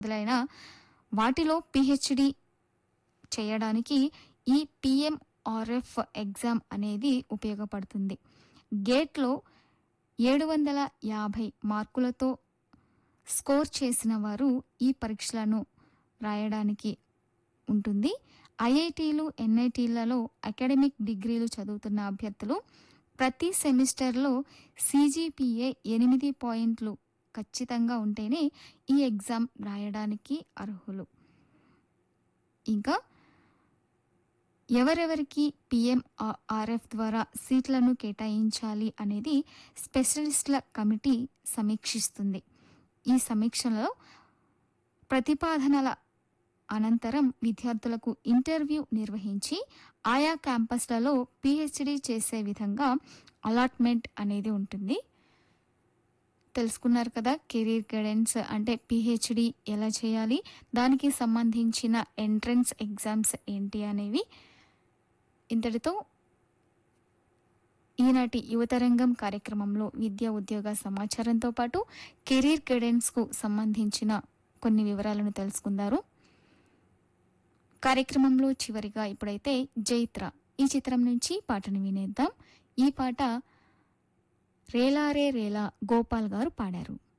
మొదలైన వాటిలో పిహెచ్డి చేయడానికి ఈ పిఎంఆర్ఎఫ్ ఎగ్జామ్ అనేది ఉపయోగపడుతుంది గేట్లో ఏడు వందల యాభై మార్కులతో స్కోర్ చేసిన వారు ఈ పరీక్షలను రాయడానికి ఉంటుంది ఐఐటీలు ఎన్ఐటీలలో అకాడమిక్ డిగ్రీలు చదువుతున్న అభ్యర్థులు ప్రతి సెమిస్టర్లో సీజీపీఏ ఎనిమిది పాయింట్లు ఖచ్చితంగా ఉంటేనే ఈ ఎగ్జామ్ రాయడానికి అర్హులు ఇంకా ఎవరెవరికి పిఎంఆర్ఎఫ్ ద్వారా సీట్లను కేటాయించాలి అనేది స్పెషలిస్టుల కమిటీ సమీక్షిస్తుంది ఈ సమీక్షలో ప్రతిపాదనల అనంతరం విద్యార్థులకు ఇంటర్వ్యూ నిర్వహించి ఆయా క్యాంపస్లలో పిహెచ్డి చేసే విధంగా అలాట్మెంట్ అనేది ఉంటుంది తెలుసుకున్నారు కదా కెరీర్ గైడెన్స్ అంటే పిహెచ్డి ఎలా చేయాలి దానికి సంబంధించిన ఎంట్రన్స్ ఎగ్జామ్స్ ఏంటి అనేవి ఇంతటితో ఈనాటి యువతరంగం కార్యక్రమంలో విద్యా ఉద్యోగ సమాచారంతో పాటు కెరీర్ గైడెన్స్కు సంబంధించిన కొన్ని వివరాలను తెలుసుకుందారు కార్యక్రమంలో చివరిగా ఇప్పుడైతే జైత్ర ఈ చిత్రం నుంచి పాటను వినేద్దాం ఈ పాట రేలా రే రేలా గోపాల్ గారు పాడారు